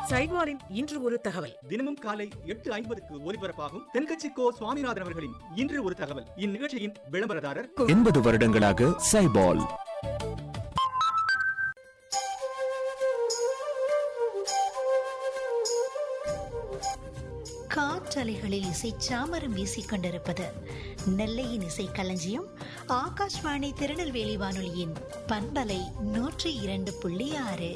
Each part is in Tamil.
சைவாரின் இன்று ஒரு தகவல் தினமும் காலை எட்டு ஐம்பதுக்கு ஒலிபரப்பாகும் தென்கட்சி கோ சுவாமிநாதன் அவர்களின் இன்று ஒரு தகவல் இந்நிகழ்ச்சியின் விளம்பரதாரர் எண்பது வருடங்களாக சைபால் காற்றலைகளில் இசை சாமரம் வீசிக் கொண்டிருப்பது நெல்லையின் இசை களஞ்சியம் ஆகாஷ்வாணி திருநெல்வேலி வானொலியின் பண்பலை நூற்றி இரண்டு புள்ளி ஆறு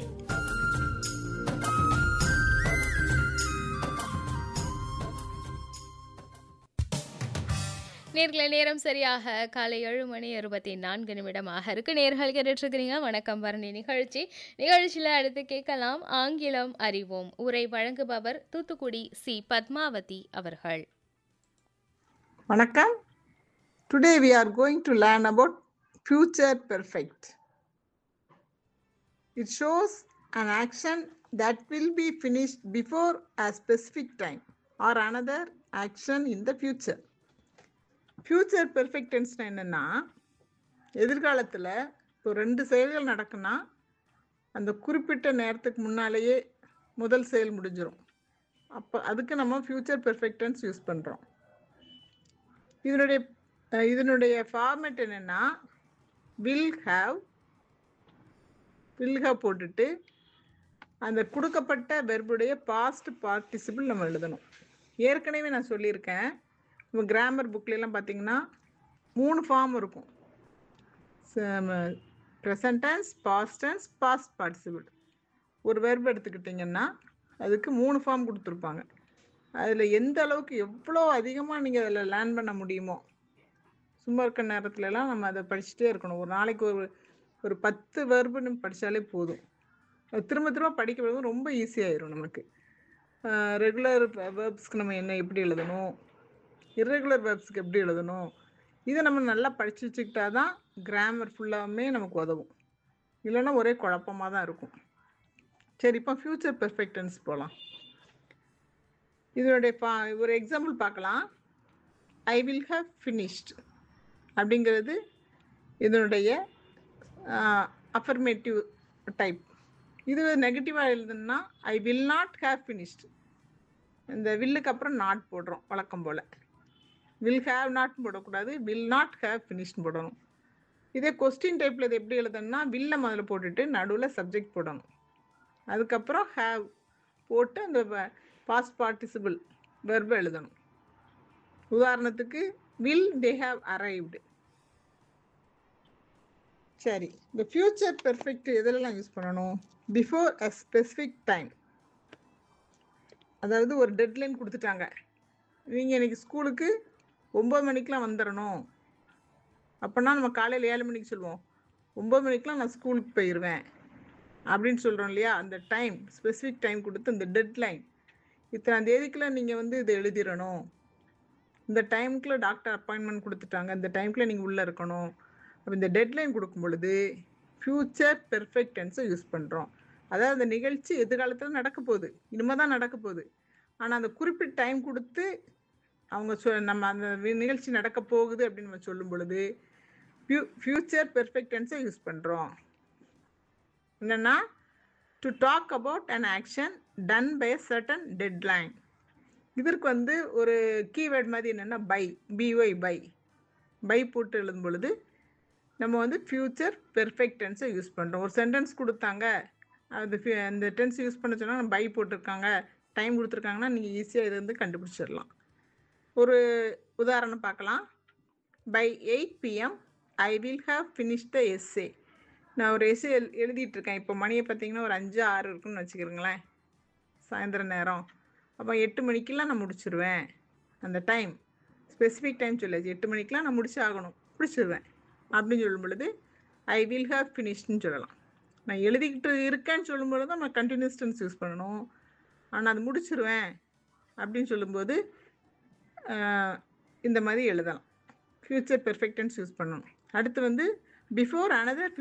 நேர்களை நேரம் சரியாக காலை ஏழு மணி இருபத்தி நான்கு நிமிடமாக இருக்கு நேர்கள் கேட்டுட்டு இருக்கிறீங்க வணக்கம் பரணி நிகழ்ச்சி நிகழ்ச்சியில் அடுத்து கேட்கலாம் ஆங்கிலம் அறிவோம் உரை வழங்குபவர் தூத்துக்குடி சி பத்மாவதி அவர்கள் வணக்கம் today we are going to learn about future perfect it shows an action that will be finished before a specific time or another action in the future future perfect tense என்னன்னா எதிர்காலத்தில் இப்போ ரெண்டு செயல்கள் நடக்குன்னா அந்த குறிப்பிட்ட நேரத்துக்கு முன்னாலேயே முதல் செயல் முடிஞ்சிடும் அப்போ அதுக்கு நம்ம ஃபியூச்சர் பெர்ஃபெக்ட் டென்ஸ் யூஸ் பண்ணுறோம் இதனுடைய அஹ் இதனுடைய ஃபார்மேட் என்னென்னா வில் ஹாவ் வில் ஹாவ் போட்டுட்டு அந்த கொடுக்கப்பட்ட வெர்புடைய பாஸ்ட் பார்ட்டிசிபிள் நம்ம எழுதணும் ஏற்கனவே நான் சொல்லியிருக்கேன் நம்ம கிராமர் புக்லாம் பார்த்தீங்கன்னா மூணு ஃபார்ம் இருக்கும் present tense past tense past participle ஒரு வெர்ப் எடுத்துக்கிட்டிங்கன்னா அதுக்கு மூணு ஃபார்ம் கொடுத்துருப்பாங்க அதில் எந்த அளவுக்கு எவ்வளோ அதிகமாக நீங்கள் அதில் லேர்ன் பண்ண முடியுமோ சும்மா இருக்க நேரத்துலலாம் நம்ம அதை படிச்சுட்டே இருக்கணும் ஒரு நாளைக்கு ஒரு ஒரு பத்து வெர்பு நம்ம படித்தாலே போதும் அது திரும்ப திரும்ப படிக்கிறது ரொம்ப ஈஸியாயிரும் நமக்கு ரெகுலர் வேர்ப்ஸ்க்கு நம்ம என்ன எப்படி எழுதணும் இர்ரெகுலர் வேர்ப்ஸ்க்கு எப்படி எழுதணும் இதை நம்ம நல்லா படித்து வச்சுக்கிட்டா தான் கிராமர் ஃபுல்லாமே நமக்கு உதவும் இல்லைன்னா ஒரே குழப்பமாக தான் இருக்கும் சரி இப்போ ஃப்யூச்சர் பெர்ஃபெக்டன்ஸ் போகலாம் இதனுடைய பா ஒரு எக்ஸாம்பிள் பார்க்கலாம் ஐ வில் ஹவ் ஃபினிஷ்ட் அப்படிங்கிறது இதனுடைய அஃபர்மேட்டிவ் டைப் இது நெகட்டிவாக எழுதுனா I will not have finished இந்த வில்லுக்கு அப்புறம் நாட் போடுறோம் வழக்கம் போல் வில் ஹேவ் நாட் போடக்கூடாது வில் நாட் ஹேவ் ஃபினிஷ்ட் போடணும் இதே கொஸ்டின் டைப்பில் இது எப்படி எழுதணும்னா வில்ல முதல்ல போட்டுட்டு நடுவில் சப்ஜெக்ட் போடணும் அதுக்கப்புறம் ஹேவ் போட்டு அந்த பாஸ்ட் பார்ட்டிசிபிள் வெர்பை எழுதணும் உதாரணத்துக்கு வில் தே ஹாவ் அரைவ்டு சரி இந்த ஃபியூச்சர் பெர்ஃபெக்ட் எதுலலாம் யூஸ் பண்ணணும் பிஃபோர் அ ஸ்பெசிஃபிக் டைம் அதாவது ஒரு டெட்லைன் கொடுத்துட்டாங்க நீங்கள் இன்னைக்கு ஸ்கூலுக்கு ஒம்பது மணிக்கெலாம் வந்துடணும் அப்போனா நம்ம காலையில் ஏழு மணிக்கு சொல்லுவோம் ஒம்பது மணிக்கெலாம் நான் ஸ்கூலுக்கு போயிடுவேன் அப்படின்னு சொல்கிறோம் இல்லையா அந்த டைம் ஸ்பெசிஃபிக் டைம் கொடுத்து இந்த டெட்லைன் இத்தனை தேதிக்குள்ளே நீங்கள் வந்து இதை எழுதிடணும் இந்த டைமுக்குள்ளே டாக்டர் அப்பாயின்மெண்ட் கொடுத்துட்டாங்க இந்த டைமுக்குள்ளே நீங்கள் உள்ளே இருக்கணும் அப்போ இந்த டெட்லைன் கொடுக்கும் பொழுது ஃப்யூச்சர் பெர்ஃபெக்ட் டென்ஸை யூஸ் பண்ணுறோம் அதாவது அந்த நிகழ்ச்சி எதிர்காலத்தில் நடக்க போகுது இனிமேல் தான் நடக்க போகுது ஆனால் அந்த குறிப்பிட்ட டைம் கொடுத்து அவங்க சொ நம்ம அந்த வி- நிகழ்ச்சி நடக்க போகுது அப்படின்னு நம்ம சொல்லும் பொழுது ஃபியூ ஃப்யூச்சர் பெர்ஃபெக்ட் டென்ஸை யூஸ் பண்ணுறோம் என்னென்னா to talk about an action done by a certain deadline இதற்கு வந்து ஒரு கீவேர்ட் மாதிரி என்னென்னா பை பிஒய் பை பை போட்டு எழுதும் பொழுது நம்ம வந்து ஃப்யூச்சர் பெர்ஃபெக்ட் டென்ஸை யூஸ் பண்ணுறோம் ஒரு சென்டென்ஸ் கொடுத்தாங்க அது fi- அந்த டென்ஸ் யூஸ் பண்ண சொன்னால் நம்ம பை போட்டிருக்காங்க டைம் கொடுத்துருக்காங்கன்னா நீங்கள் ஈஸியாக இது வந்து கண்டுபிடிச்சிடலாம் ஒரு உதாரணம் பார்க்கலாம் by eight PM I will have finish the SA நான் ஒரு எஸ்ஏ எழு எழுதிட்டு இருக்கேன் இப்போ மணியை பார்த்தீங்கன்னா ஒரு அஞ்சு ஆறு இருக்குன்னு வச்சுக்கிறீங்களேன் சாயந்தர நேரம் அப்போ எட்டு மணிக்கெல்லாம் நான் முடிச்சிருவேன் அந்த டைம் ஸ்பெசிஃபிக் டைம் சொல்லாச்சு எட்டு மணிக்கெலாம் நான் முடிச்சு ஆகணும் முடிச்சிருவேன் அப்படின்னு சொல்லும் பொழுது ஐ வில் ஹேவ் ஃபினிஷ்ட்னு சொல்லலாம் நான் எழுதிக்கிட்டு இருக்கேன்னு சொல்லும் பொழுது நம்ம கண்டினியூஸ் டென்ஸ் யூஸ் பண்ணணும் ஆனால் அது முடிச்சிருவேன் அப்படின்னு சொல்லும்போது ஆஹ், இந்த மாதிரி எழுதலாம் ஃப்யூச்சர் பெர்ஃபெக்ட் டென்ஸ் யூஸ் பண்ணணும் அடுத்து வந்து பிஃபோர் அனதர்